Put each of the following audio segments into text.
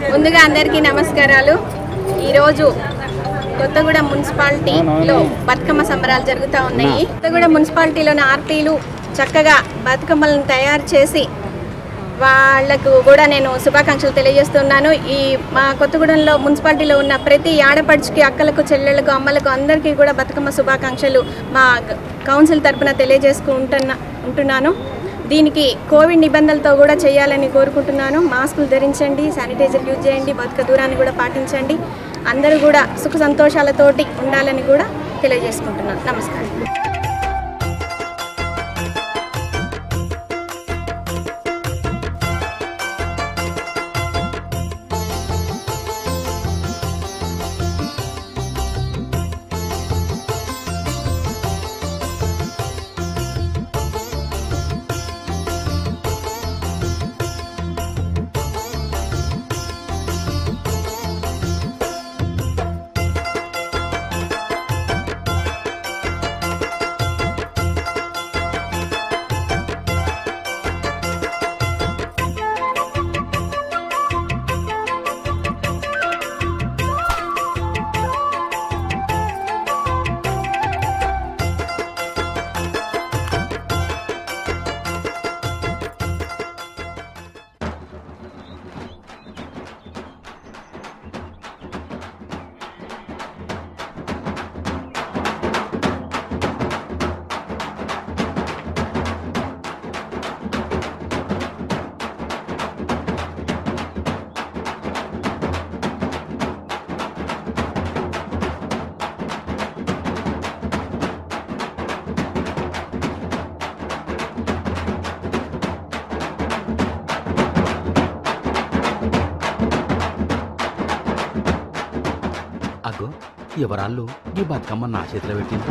ముందుగా అందరికీ నమస్కారాలు ఈరోజు కొత్తగూడెం మున్సిపాలిటీలో బతుకమ్మ సంబరాలు జరుగుతూ ఉన్నాయి కొత్తగూడెం మున్సిపాలిటీలోని ఆర్పీలు చక్కగా బతుకమ్మలను తయారు చేసి వాళ్లకు కూడా నేను శుభాకాంక్షలు తెలియజేస్తున్నాను ఈ మా కొత్తగూడెంలో మున్సిపాలిటీలో ఉన్న ప్రతి ఆడపడుచుకి అక్కలకు చెల్లెళ్ళకు అమ్మలకు అందరికీ కూడా బతుకమ్మ శుభాకాంక్షలు మా గ- కౌన్సిల్ తరపున తెలియజేసుకుంటున్నా ఉంటున్నాను దీనికి కోవిడ్ నిబంధనలతో కూడా చేయాలని కోరుకుంటున్నాను మాస్కులు ధరించండి శానిటైజర్ యూజ్ చేయండి బతుక దూరాన్ని కూడా పాటించండి అందరూ కూడా సుఖ సంతోషాలతోటి ఉండాలని కూడా తెలియజేసుకుంటున్నాను నమస్కారం అగో ఎవరాళ్ళు ఈ బతుకమ్మ నా చేతిలో పెట్టింది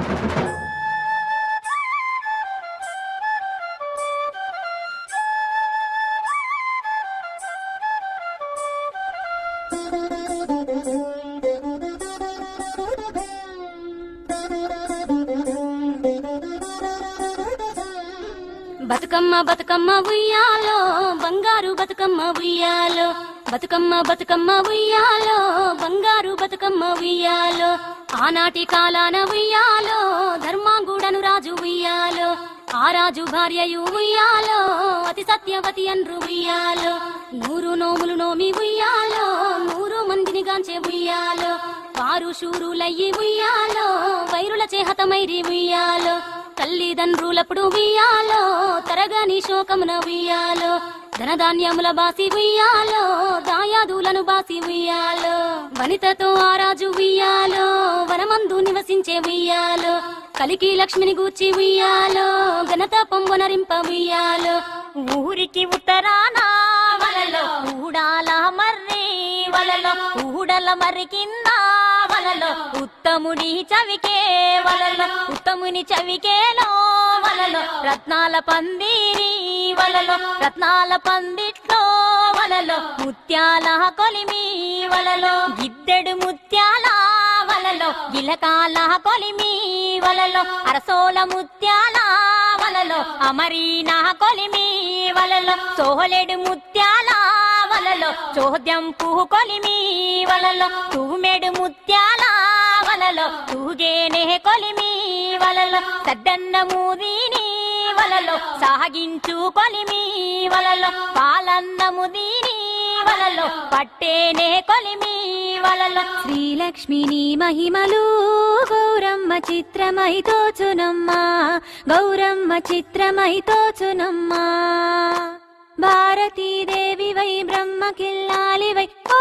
బతుకమ్మ బతుకమ్మ ఉయ్యాలో బంగారు బతుకమ్మ ఉయ్యాలో బతుకమ్మ బతుకమ్మ ఉయ్యాలో బంగారు బతుకమ్మ ఉయ్యాలో ఆనాటి కాలాన ఉయ్యాలో ధర్మాంగుడను రాజు ఉయ్యాలో ఆ రాజు భార్యయు ఉయ్యాలో అతి సత్యవతి అన్రు ఉయ్యాలో నూరు నోములు నోమి ఉయ్యాలో నూరు మందిని గాంచే ఉయ్యాలో వారు శూరులయ్యి ఉయ్యాలో వైరుల చేహతమైరి ఉయ్యాలో తల్లిదండ్రులప్పుడు ఉయ్యాలో తరగని శోకమున ఉయ్యాలో ధనధాన్యముల బాసి ఉయ్యాలో దాయాదులను బాసి ఉయ్యాలో వనితతో ఆ రాజు ఉయ్యాలో వనమందు నివసించే ఉయ్యాలో కలికి లక్ష్మిని గూర్చి ఉయ్యాలో ఘనత పొంగునరింప ఉయ్యాలో ఊరికి ఉత్తరాన వలలో ఊడాల మర్రి వలలో ఊడల మర్రి కింద వలలో ఉత్తముడి చవికే వలలో ఉత్తముని చవికేలో వలలో రత్నాల పందిరి వలలో రత్నాల పందిట్లో వలలో ముత్యాల కొలిమి వలలో గిద్దెడు ముత్యాల వలలో గిలకాల కొలిమి వలలో అరసోల ముత్యాల వలలో అమరీన కొలిమి వలలో సోహలెడు ముత్యాల వలలో చోద్యం పువ్వు కొలిమి వలలో తూమెడు ముత్యాల వలలో తూగేనే కొలిమి వలలో సద్దన్న మూదీని వలలో సాగించు కొలిమి వలలో పాలన్నము దీని వలలో పట్టేనే కొలిమి వలలో శ్రీలక్ష్మిని మహిమలు గౌరమ్మ చిత్రమై తోచునమ్మా గౌరమ్మ చిత్రమై తోచునమ్మా భారతీదేవి వై బ్రహ్మ కిల్లాలి వై ఓ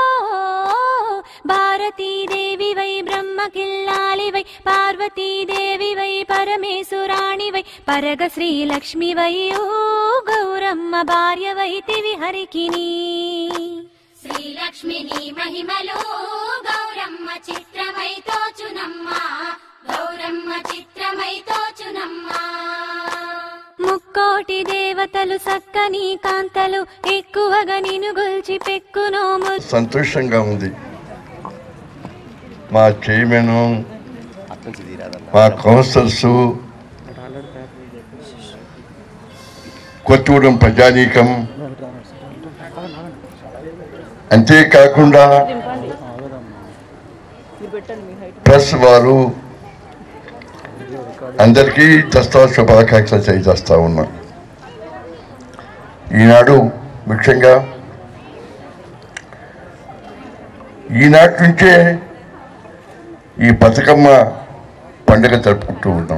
భారతీదేవి వై బ్రహ్మ కిల్లాలి వై పార్వతీదేవి వై పరమేశ్వరాణి వై పరగ శ్రీలక్ష్మి వై ఓ గౌరమ్మ భార్య వైతివి హరికిని శ్రీలక్ష్మిని మహిమలు గౌరమ్మ చిత్రమై తోచునమ్మా గౌరమ్మ చిత్రమై తోచునమ్మా ముక్కోటి దేవతలు సక్కని కాంతలు ఎక్కువగా నిను గొల్చి పెక్కునోము సంతోషంగా ఉంది మా చైర్మన్ మా కౌన్సిలర్స్ కొత్తగూడెం ప్రజానీకం అంతేకాకుండా ప్రెస్ వారు అందరికీ దసరా శుభాకాంక్షలు తెలియజేస్తా ఉన్నా ఈనాడు ముఖ్యంగా ఈనాటి నుంచే ఈ బతుకమ్మ పండుగ జరుపుకుంటూ ఉన్నాం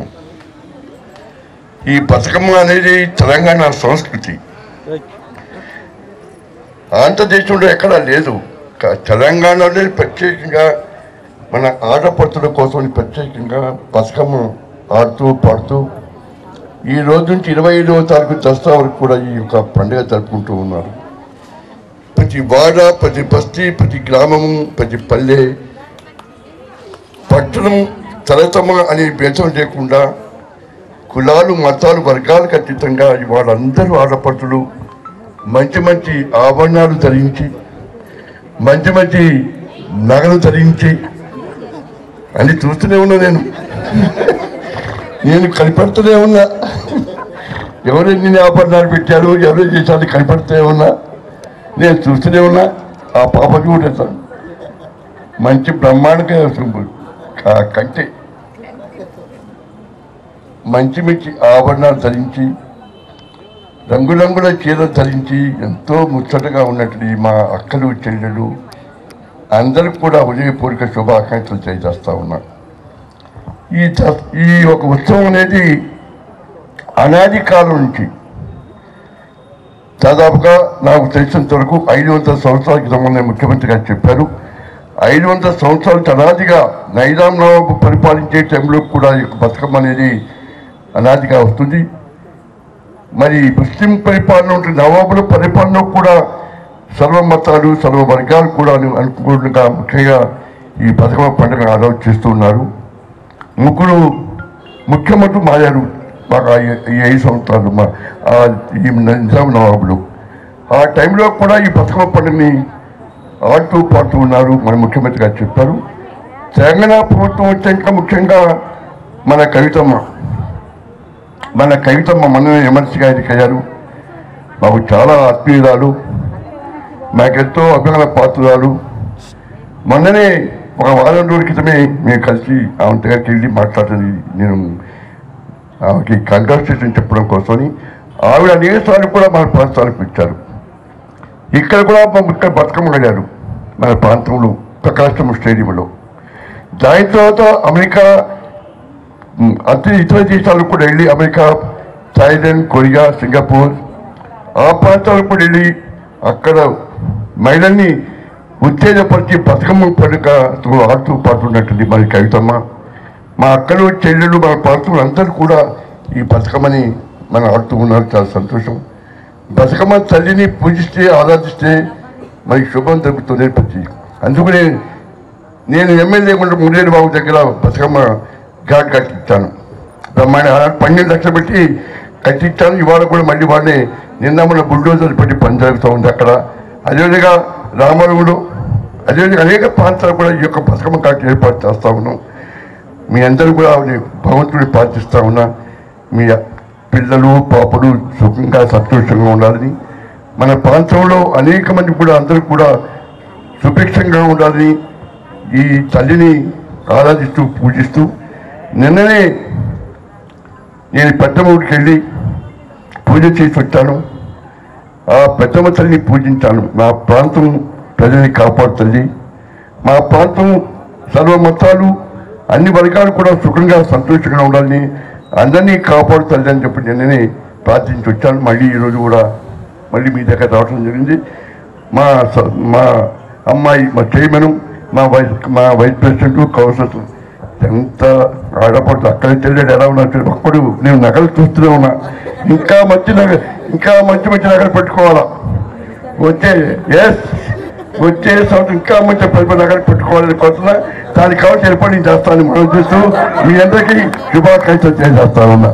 ఈ బతుకమ్మ అనేది తెలంగాణ సంస్కృతి ఆంధ్రదేశంలో ఎక్కడా లేదు క- తెలంగాణలో ప్రత్యేకంగా మన ఆడపడుతుల కోసం ప్రత్యేకంగా బతుకమ్మ ఆడుతూ పాడుతూ ఈ రోజు నుంచి ఇరవై ఐదవ తారీఖు దసరా వరకు కూడా ఈ యొక్క పండుగ జరుపుకుంటూ ఉన్నారు ప్రతి వాడ ప్రతి బస్తీ ప్రతి గ్రామము ప్రతి పల్లె పట్టణం తరతమ అనే భేదం లేకుండా కులాలు మతాలు వర్గాలకు అతీతంగా వాళ్ళందరూ ఆడపడుతులు మంచి మంచి ఆభరణాలు ధరించి మంచి మంచి నగలు ధరించి అని చూస్తూనే ఉన్నా నేను నేను కనిపెడుతూనే ఉన్నా ఎవరు ఎన్ని ఆభరణాలు పెట్టారు ఎవరు చేశారు కనిపెడుతూనే ఉన్నా నేను చూస్తూనే ఉన్నా ఆ పాపకి కూడా సార్ మంచి బ్రహ్మాండంగా వస్తుంది. కా- కంటే మంచి మంచి ఆభరణాలు ధరించి రంగురంగుల చీరలు ధరించి ఎంతో ముచ్చటగా ఉన్నటువంటి మా అక్కలు చెల్లెలు అందరికి కూడా ఉదయపూర్వక శుభాకాంక్షలు తెలియజేస్తా ఉన్నా ఈ ద- ఈ ఒక ఉత్సవం అనేది అనాది కాలం నుంచి దాదాపుగా నాకు తెలిసినంత వరకు ఐదు వందల సంవత్సరాల క్రితం నేను ముఖ్యమంత్రి గారు చెప్పారు ఐదు వందల సంవత్సరాల అనాదిగా నైజాం నవాబు పరిపాలించే టైంలో కూడా ఈ యొక్క బతుకమ్మ అనేది అనాదిగా వస్తుంది మరి ముస్లిం పరిపాలన ఉంటుంది నవాబుల పరిపాలన కూడా సర్వ మతాలు సర్వ వర్గాలు కూడా అను- అనుకూలంగా ముఖ్యంగా ఈ బతుకమ్మ పండుగ ఆలోచిస్తూ ఉన్నారు ముగ్గురు ముఖ్యమంత్రి మారారు మాకు ఆ ఈ- ఈ ఐదు సంవత్సరాలు మా ఆ ఈ నిజాం నవాబులు ఆ టైంలో కూడా ఈ బతుకమ్మ పండుగని ఆడుతూ పాడుతూ ఉన్నారు మన ముఖ్యమంత్రి గారు చెప్పారు తెలంగాణ ప్రభుత్వం వచ్చాక ముఖ్యంగా మన కవితమ్మ మన కవితమ్మ మన ఎమ్మెల్సీ గారికి అయ్యారు మాకు చాలా ఆత్మీయురాలు మాకెంతో అభిమాన పాత్రురాలు మొన్ననే ఒక వారం రోజుల క్రితమే మేము కలిసి ఆమె దగ్గరికి వెళ్ళి మాట్లాడింది నేను ఆమెకి కంగ్రాచులేషన్ చెప్పడం కోసమని ఆవిడ అనేకసార్లు కూడా మన ప్రాంతానికి వచ్చారు ఇక్కడ కూడా మా ఇక్కడ బతుకమ్మ గడియారు మన ప్రాంతంలో ప్రకాశం స్టేడియంలో దాని తర్వాత అమెరికా ఉమ్, అతి ఇతర దేశాలకు కూడా వెళ్ళి అమెరికా థాయిలాండ్ కొరియా సింగపూర్ ఆ ప్రాంతాలకు కూడా వెళ్ళి అక్కడ మహిళల్ని ఉత్తేజపరిచి బతుకమ్మ పండుగతో ఆడుతూ పాడుతున్నట్టుంది మరి కవితమ్మ మా అక్కలు చెల్లెళ్ళు మా ప్రాంతంలో అందరూ కూడా ఈ బతుకమ్మని మనం ఆడుతూ ఉన్నారు చాలా సంతోషం బతుకమ్మ తల్లిని పూజిస్తే ఆరాధిస్తే మనకి శుభం జరుగుతుంది ప్రతి అందుకనే నేను ఎమ్మెల్యే ఉండే మురళీ బాబు దగ్గర బతుకమ్మ ఘాట్ కట్టించాను బ్రహ్మాండ పన్నెండు లక్షలు పెట్టి కట్టించాను ఇవాళ కూడా మళ్ళీ వాళ్ళని నిన్న మన బుల్డోజర్ పెట్టి పని జరుగుతూ ఉంది అక్కడ అదేవిధంగా రామరుగుడు అదేవిధంగా అనేక ప్రాంతాలు కూడా ఈ యొక్క బతుకమ్మ ఘాట్ ఏర్పాటు చేస్తా ఉన్నాం మీ అందరూ కూడా ఆవిడ భగవంతుడిని ప్రార్థిస్తా ఉన్నా మీ పిల్లలు పాపలు సుఖంగా సంతోషంగా ఉండాలని మన ప్రాంతంలో అనేక మంది కూడా అందరూ కూడా సుభిక్షంగా ఉండాలని ఈ తల్లిని ఆరాధిస్తూ పూజిస్తూ నిన్ననే నేను పెద్దమ్మ ఊరికి వెళ్ళి పూజ చేసి వచ్చాను ఆ పెద్దమ్మ తల్లిని పూజించాను మా ప్రాంతం ప్రజల్ని కాపాడుతుంది మా ప్రాంతం సర్వ మతాలు అన్ని వర్గాలు కూడా సుఖంగా సంతోషంగా ఉండాలని అందరినీ కాపాడుతుంది అని చెప్పి నిన్ననే ప్రార్థించి వచ్చాను మళ్ళీ ఈరోజు కూడా మళ్ళీ మీ దగ్గర రావడం జరిగింది మా స- మా అమ్మాయి మా చైర్మన్ మా వైస్ మా వైస్ ప్రెసిడెంట్ కౌన్సిలర్ ఎంత ఆడపడుతు అక్కడ చెల్లెడు ఎలా ఉన్నారు ఒక్కడు నేను నగలు చూస్తూనే ఉన్నా ఇంకా మంచి నగ ఇంకా మంచి మంచి నగలు పెట్టుకోవాలా వచ్చే ఎస్ వచ్చే సంవత్సరం ఇంకా మంచి పది పది నగలు పెట్టుకోవాలని కోరుతున్నా దానికి కావాల్సిన ఏర్పాటు నేను చేస్తాను మనం చూస్తూ మీ అందరికీ శుభాకాంక్షలు తెలియజేస్తానున్నా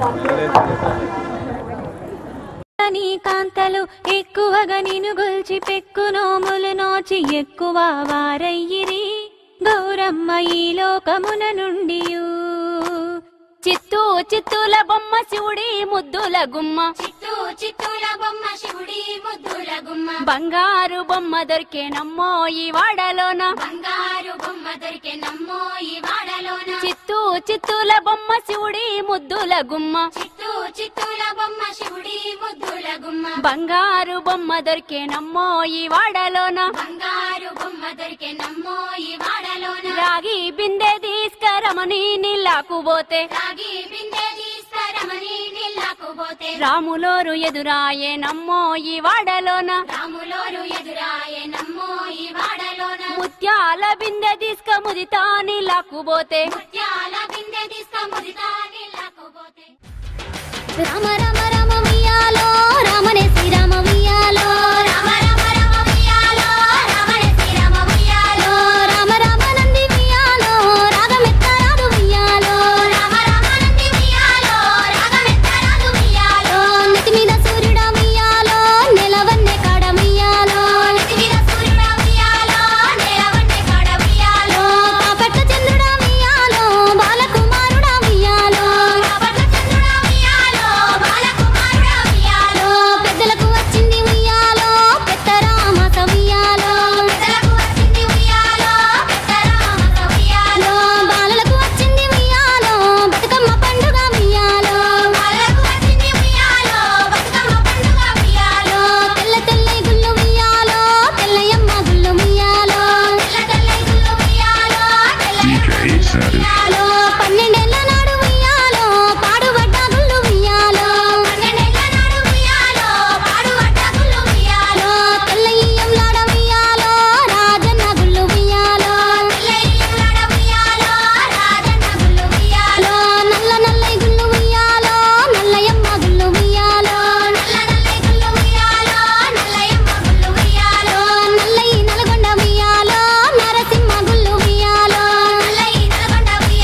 నీ కాంతలు ఎక్కువగా నిను గొల్చి పెక్కు నోములు నోచి ఎక్కువ వారయ్యిరి గౌరమ్మ ఈ లోకమున నుండి చిత్తూ చిత్తూల బొమ్మ శివుడి ముద్దుల గుమ్మ చిత్తూ చిత్తూల బొమ్మ శివుడి ముద్దుల గుమ్మ బంగారు బొమ్మ దొరికేనమ్మో ఈ వాడలోన బంగారు బొమ్మ దొరికే నమ్మో ఈ వాడలోన చిత్తూ చిత్తూల బొమ్మ శివుడి ముద్దుల గుమ్మ చిత్తూ చిత్తూల బొమ్మ శివుడి ముద్దుల గుమ్మ బంగారు బొమ్మ దొరికేనమ్మో ఈ వాడలోన బంగారు బొమ్మ దొరికే నమ్మో ఈ వాడలోన రాగి బిందె తీసుకరమని నీళ్ళకు పోతే రాగి బిందె తీసుకరమని నీళ్ళకు పోతే రాములోరు ఎదురాయే నమ్మో ఈ వాడలోన రాములోరు ఎదురాయే నమ్మో ఈ వాడలోన ముత్యాల బిందె తీసుక ముదితా నీళ్ళకు పోతే ముత్యాల బిందె తీసుక ముదితా నీళ్ళకు పోతే రామ రామ రామ ఉయ్యాలో రామనే శ్రీరామ ఉయ్యాలో రామ రామ రామ ఉయ్యాలో రామనే శ్రీరామ ఉయ్యాలో రామ రామ నంది ఉయ్యాలో రాగమెత్తరాదు ఉయ్యాలో రామ రామ నంది ఉయ్యాలో రాగమెత్తరాదు ఉయ్యాలో నెత్తి మీద సూర్యుడ ఉయ్యాలో నెలవన్నె కాడ ఉయ్యాలో నెత్తి మీద సూర్యుడా ఉయ్యాలో నేలవన్నె కాడ ఉయ్యాలో కాపట్ల చంద్రుడ ఉయ్యాలో బాలకుమారుడ ఉయ్యాలో కాబట్ల చంద్రుడా ఉయ్యాలో బాలకుమారుడా ఉయ్యాలో పెద్దలకు వచ్చింది ఉయ్యాలో పెద్దరామాస ఉయ్యాలో పెద్దలకు వచ్చింది ఉయ్యాలో పెద్దరామస ఉయ్యాలో బాలలకు వచ్చింది ఉయ్యాలో బతుకమ్మ పండుగ ఉయ్యాలో బాలకు వచ్చింది ఉయ్యాలో బతుకమ్మ పండుగ ఉయ్యాలో తెల్ల తెల్ల గుళ్ళు ఉయ్యాలో తెల్లయమ్మ గుళ్ళు ఉయ్యాలో తెల్ల తెల్ల గుళ్ళు ఉయ్యాలో తెల్ల ఉయ్యాలో పన్నెండేళ్ల నాడు ఉయ్యాలో పాడుబడ్డ గుళ్ళు ఉయ్యాలో పన్నెండేళ్ల నాడు ఉయ్యాలో పాడుబడ్డ గుళ్ళు ఉయ్యాలో తెల్లయ్యంలాడ ఉయ్యాలో రాజన్న గుళ్ళు ఉయ్యాలో తెల్లయ్యులాడ ఉయ్యాలో రాజన్న గుళ్ళు ఉయ్యాలో నల్ల నల్లై గుళ్ళు ఉయ్యాలో నల్లయమ్మ గుళ్ళు ఉయ్యాలో నల్ల నల్ల గుళ్ళు ఉయ్యాలో నల్లయమ్మ గుళ్ళు ఉయ్యాలో నల్లయి నల్గొండ ఉయ్యాలో నరసింహ గుళ్ళు ఉయ్యాలో నల్లయి నల్గొండ ఉయ్యాలో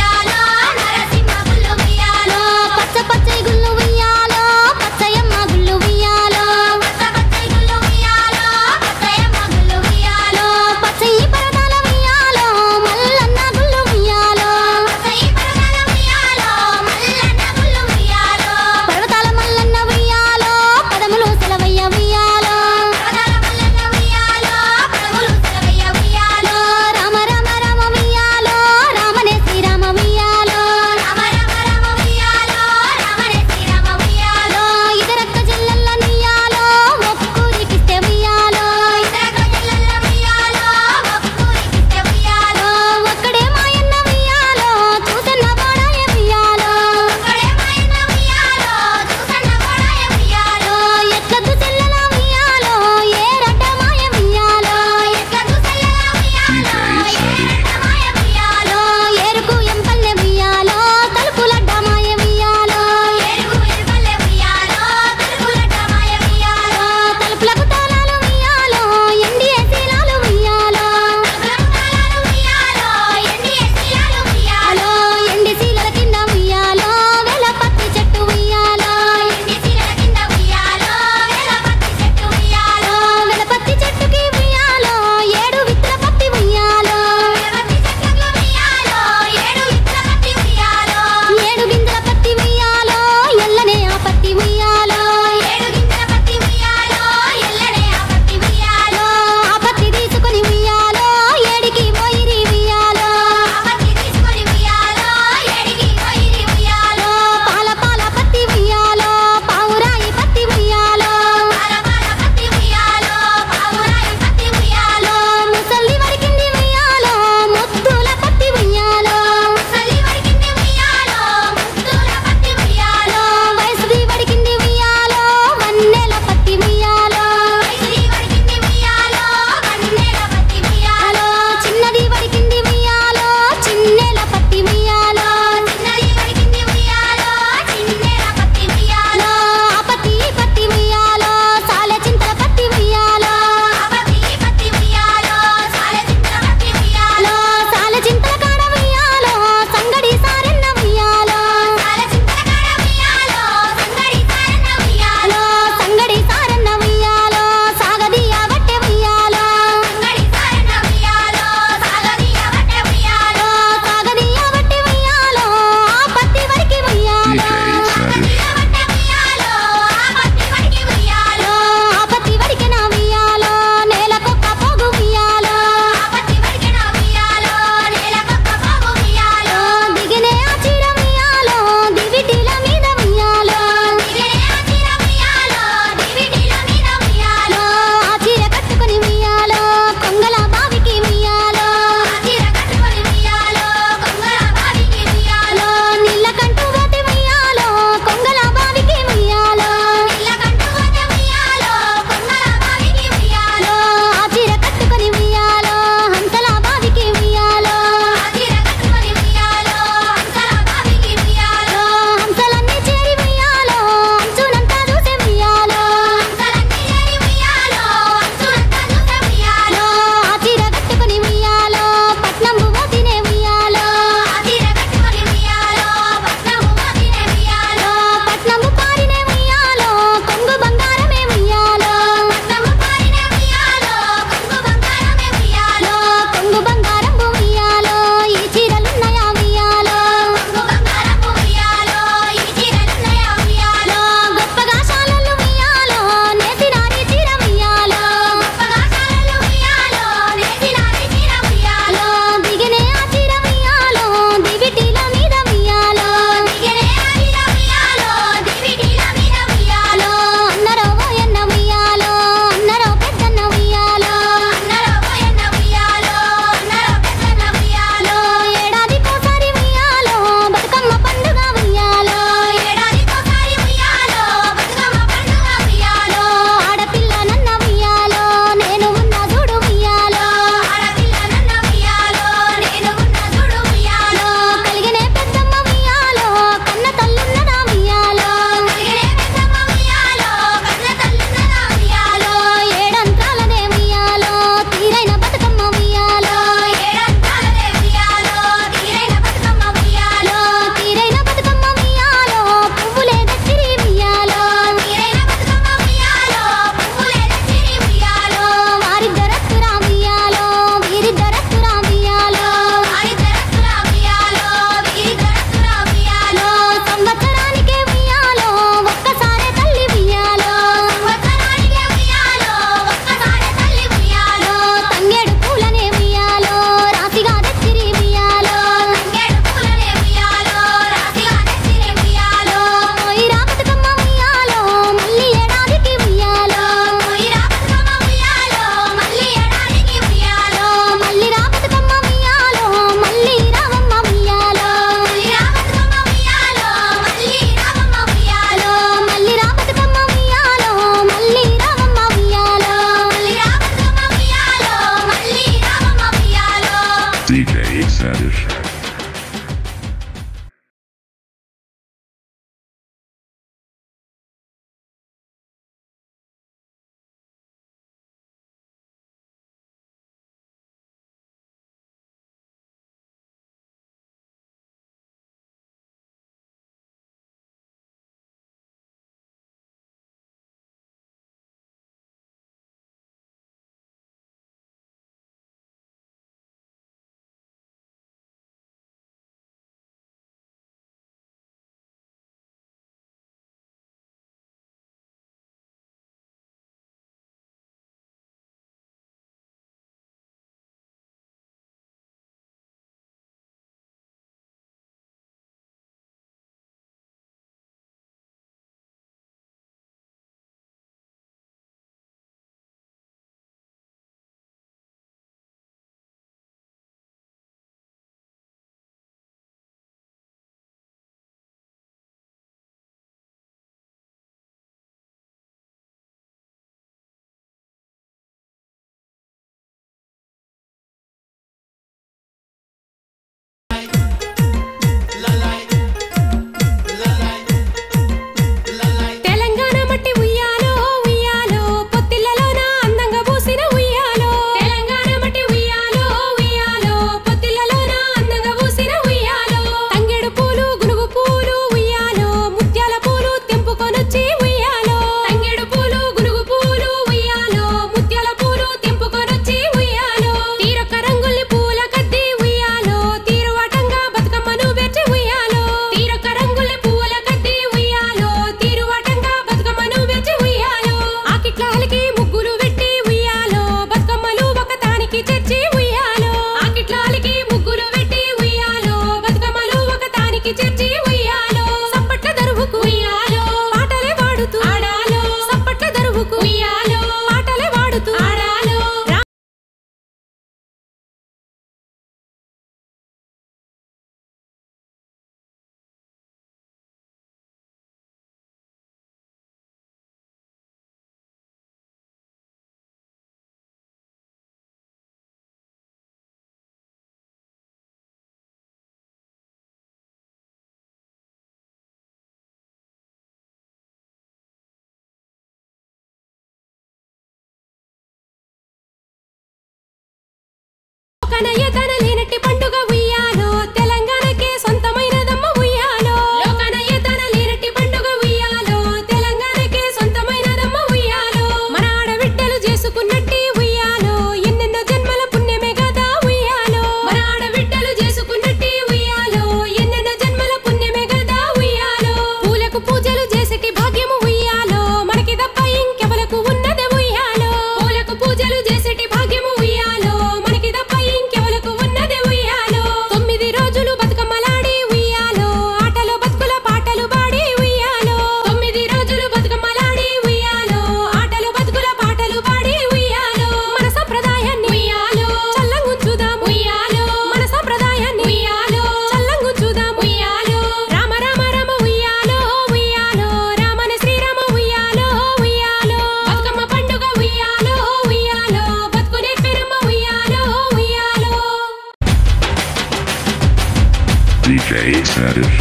లోకన ఎతన లేనట్టి పండుగ ఉయ్యాలో తెలంగాణకే సొంతమైనదమ్మ ఉయ్యాలో లోకన ఎతన లేనట్టి పండుగ ఉయ్యాలో తెలంగాణకే సొంతమైనదమ్మ ఉయ్యాలో మన ఆడబిడ్డలు చేసుకున్నట్టి ఉయ్యాలో ఎన్నెన్నో జన్మల పుణ్యమే కదా ఉయ్యాలో మన ఆడబిడ్డలు చేసుకున్నట్టి ఉయ్యాలో ఎన్నెన్నో జన్మల పుణ్యమే కదా ఉయ్యాలో పూలకు పూజలు చేసేటి భాగ్యము ఉయ్యాలో మనకి తప్ప ఇంకెవలకు ఉన్నదే ఉయ్యాలో పూలకు పూజలు చేసేటి భాగ్యము ఉయ్యాలో మనకి తప్ప ఇంకెవలకు ఉన్నదే ఉయ్యాలో తొమ్మిది రోజులు బతుకమ్మలాడి ఉయ్యాలో ఆటలో బతుకుల పాటలు పాడి ఉయ్యాలో తొమ్మిది రోజులు బతుకమ్మలాడి ఉయ్యాలో ఆటలు బతుకుల పాటలు పాడి ఉయ్యాలో మన సంప్రదాయాన్ని ఉయ్యాలో చల్లంగుంచుదాం ఉయ్యాలో మన సంప్రదాయాన్ని ఉయ్యాలో చల్లంగుంచుదాం ఉయ్యాలో రామ రామ రామ ఉయ్యాలో ఉయ్యాలో రామని శ్రీరామ ఉయ్యాలో ఉయ్యాలో బతుకమ్మ పండుగ ఉయ్యాలో ఉయ్యాలో బతుకునే పెరమ్మ ఉయ్యాలో ఉయ్యాలో DJ Status.